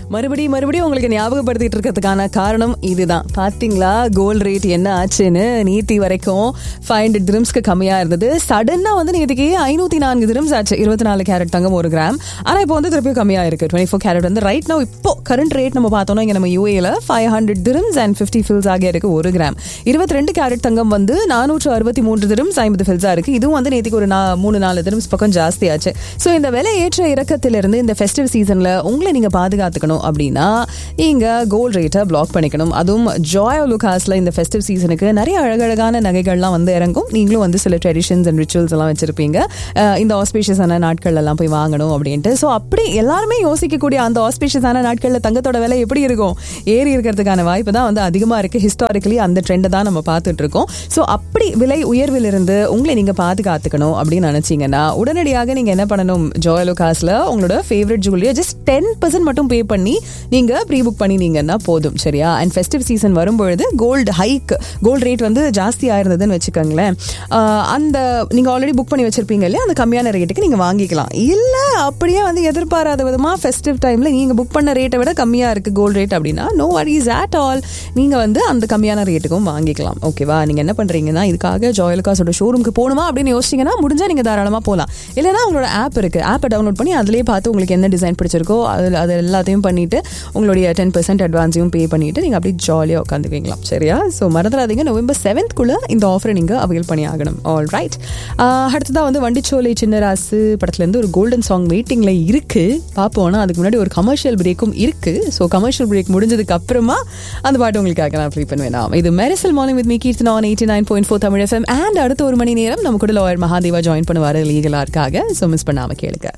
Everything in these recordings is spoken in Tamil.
மறுபடியும் மறுபடியும் உங்களுக்கு ஞாபகப்படுத்திட்டு இருக்கிறதுக்கான காரணம் இதுதான் பாத்தீங்களா கோல்ட் ரேட் என்ன ஆச்சுன்னு நீத்தி வரைக்கும் ஃபைவ் ஹண்ட்ரட் திரம்ஸ்க்கு கம்மியா இருந்தது சடனா வந்து நேற்றுக்கு ஐநூத்தி நான்கு திரம்ஸ் ஆச்சு இருபத்தி நாலு கேரட் தங்கம் ஒரு கிராம் ஆனா இப்போ வந்து திருப்பியும் கம்மியா இருக்கு டுவெண்ட்டி ஃபோர் கேரட் வந்து ரைட் now இப்போ கரண்ட் ரேட் நம்ம பார்த்தோம்னா இங்க நம்ம யூஏல five hundred dirhams and fifty fils ஆகிய இருக்கு ஒரு கிராம் இருபத்தி ரெண்டு கேரட் தங்கம் வந்து நானூற்று அறுபத்தி மூன்று திரம்ஸ் ஐம்பது ஃபில்ஸா இருக்கு இதுவும் வந்து நேற்றுக்கு ஒரு நா- மூணு நாலு திரம்ஸ் பக்கம் ஜாஸ்தி ஆச்சு ஸோ இந்த விலை ஏற்ற இறக்கத்திலிருந்து இந்த ஃபெஸ்டிவ் சீசன்ல உங்களை நீங்க பாதுகாத்துக்கணும் அப்படின்னா நீங்க கோல்ட் ரேட்டை பிளாக் பண்ணிக்கணும் அதுவும் ஜாய் லுகாஸ்ல இந்த ஃபெஸ்டிவ் சீசனுக்கு நிறைய அழகழகான நகைகள்லாம் வந்து இறங்கும் நீங்களும் வந்து சில ட்ரெடிஷன்ஸ் அண்ட் ரிச்சுவல்ஸ் எல்லாம் வச்சிருப்பீங்க அஹ் இந்த ஆஸ்பீஷியஸான நாட்கள் எல்லாம் போய் வாங்கணும் அப்படின்ட்டு ஸோ அப்படி எல்லாருமே யோசிக்கக்கூடிய அந்த ஆஸ்பீஷியஸான நாட்களில் தங்கத்தோட விலை எப்படி இருக்கும் ஏறி இருக்கிறதுக்கான வாய்ப்பு தான் வந்து அதிகமாக இருக்கு ஹிஸ்டாரிக்கலி அந்த ட்ரெண்டை தான் நம்ம பார்த்துட்டு இருக்கோம் ஸோ அப்படி விலை உயர்விலிருந்து உங்களை நீங்க பாதுகாத்துக்கணும் அப்படின்னு நினைச்சீங்கன்னா உடனடியாக நீங்க என்ன பண்ணணும் ஜோயலோ காசுல உங்களோட ஃபேவரட் ஜுவல்லரியை ஜஸ்ட் டென் பர்சன்ட் மட்டும் பே பண்ணி நீங்க ப்ரீ புக் பண்ணினீங்கன்னா போதும் சரியா அண்ட் ஃபெஸ்டிவ் சீசன் வரும்பொழுது கோல்டு ஹைக் கோல்டு ரேட் வந்து ஜாஸ்தி ஆயிருந்ததுன்னு வச்சுக்கோங்களேன் ஆஹ் அந்த நீங்க ஆல்ரெடி புக் பண்ணி வச்சிருப்பீங்க இல்லையா அந்த கம்மியான ரேட்டுக்கு நீங்க வாங்கிக்கலாம் இல்ல அப்படியே வந்து எதிர்பாராத விதமா ஃபெஸ்டிவ் டைம்ல நீங்க புக் பண்ண ரேட்டை விட கம்மியா இருக்கு கோல்டு ரேட் அப்படின்னா நோ வரிஸ் at ஆல் நீங்க வந்து அந்த கம்மியான ரேட்டுக்கும் வாங்கிக்கலாம் ஓகேவா நீங்க என்ன பண்றீங்கன்னா இதுக்காக ஜோயலுக்காஸோட ஷோரூமுக்கு போகணுமா அப்படின்னு யோசிச்சீங்கன்னா முடிஞ்சா நீங்க தாராளமா போகலாம் இல்லைன்னா உங்களோட ஆப் இருக்கு ஆப்பை டவுன்லோட் பண்ணி அதுலயே பார்த்து உங்களுக்கு என்ன டிசைன் பிடிச்சிருக்கோ அது அது எல்லாத்தையும் பண்ணிட்டு உங்களுடைய டென் பர்சன்ட் அட்வான்ஸையும் பே பண்ணிட்டு நீங்க அப்படியே ஜாலியாக உட்காந்துக்குவீங்களாம் சரியா ஸோ மறந்துடாதீங்க நவம்பர் செவன்த்குள்ள இந்த ஆஃபரை நீங்க அவைல் பண்ணி ஆகணும் ஆல் ரைட் அடுத்ததா வந்து வண்டிச்சோலை சின்னராசு படத்துல இருந்து ஒரு கோல்டன் சாங் வெயிட்டிங்ல இருக்கு பார்ப்போம்னா அதுக்கு முன்னாடி ஒரு கமர்ஷியல் பிரேக்கும் இருக்கு ஸோ கமர்ஷியல் பிரேக் முடிஞ்சதுக்கு அப்புறமா அந்த பாட்டு உங்களுக்காக நான் ப்ளே பண்ணுவேன் இது Mersal morning with me Keerthana on eighty nine point four Tamil FM and அடுத்த ஒரு மணி நேரம் நம்ம கூட லாயர் மகாதேவா ஜாயின் பண்ணுவாரு லீகலா இருக்காக ஸோ மிஸ் பண்ணாம கேளுங்க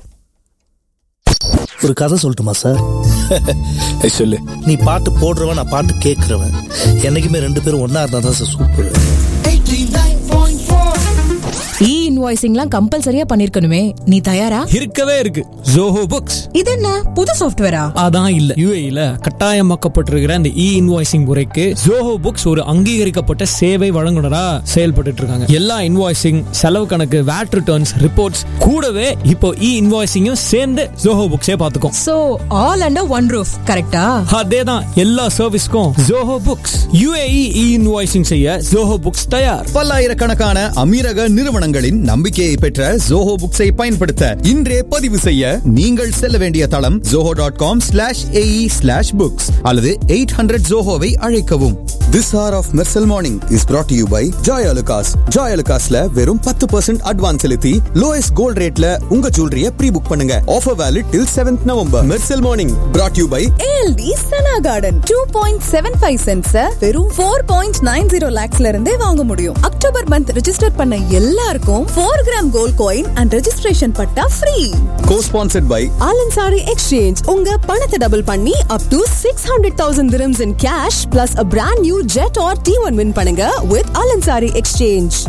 ஒரு கதை சொல்லட்டுமா சார் சொல்லு நீ பாட்டு போடுறவன் நான் பாட்டு கேட்கறவன் என்னைக்குமே ரெண்டு பேரும் ஒன்னா இருந்தா தான் சார் சூப்பர் இ இன்வாய்சிங்லாம் கம்பல்சரியா பண்ணிருக்கணுமே நீ தயாரா இருக்கவே இருக்கு ஜோஹோ புக்ஸ் இது என்ன புது சாஃப்ட்வேரா அதான் இல்ல யுஏஇல கட்டாயமாக்கப்பட்டிருக்கிற இந்த இ இன்வாய்சிங் முறைக்கு ஜோஹோ புக்ஸ் ஒரு அங்கீகரிக்கப்பட்ட சேவை வழங்குனரா செயல்பட்டு இருக்காங்க எல்லா இன்வாய்சிங் செலவு கணக்கு வேட் ரிட்டர்ன்ஸ் ரிப்போர்ட்ஸ் கூடவே இப்போ இ இன்வாய்சிங்கும் சேர்ந்து ஜோஹோ புக்ஸே பாத்துக்கும் so all under one roof கரெக்டா அதேதான் எல்லா சர்வீஸ்க்கும் Zoho books UAE e invoicing செய்ய ஜோஹோ புக்ஸ் தயார் பல்லாயிரக்கணக்கான அமீரக நிறுவனங்களின் நம்பிக்கையை பெற்ற ஜோஹோ புக்ஸை பயன்படுத்த இன்றே பதிவு செய்ய நீங்கள் செல்ல வேண்டிய தளம் Zoho dot com slash AE slash books அல்லது எயிட் ஹண்ட்ரட் ஜோஹோவை அழைக்கவும் this hour of Mersal morning is brought to you by Joy Alukkas Joy அலுகாஸ்ல வெறும் பத்து பர்சன்ட் அட்வான்ஸ் செலுத்தி லோயஸ்ட் கோல்ட் ரேட்ல உங்க ஜுவல்லரிய ப்ரீ புக் பண்ணுங்க offer valid till seventh November Mersal morning brought you by ALT Sana garden two point seven five cents வெறும் ஃபோர் பாயிண்ட் நைன் ஜீரோ லேக்ஸ்ல இருந்தே வாங்க முடியும் அக்டோபர் மந்த் ரெஜிஸ்டர் பண்ண எல்லாருக்கும் four gram gold coin and registration patta free co sponsored by Al Ansari exchange உங்க பணத்தை டபுள் பண்ணி up to six hundred thousand dirhams in cash plus a brand new Jetour T one win பண்ணுங்க வித் ஆலன்சாரி எக்ஸ்சேஞ்ச்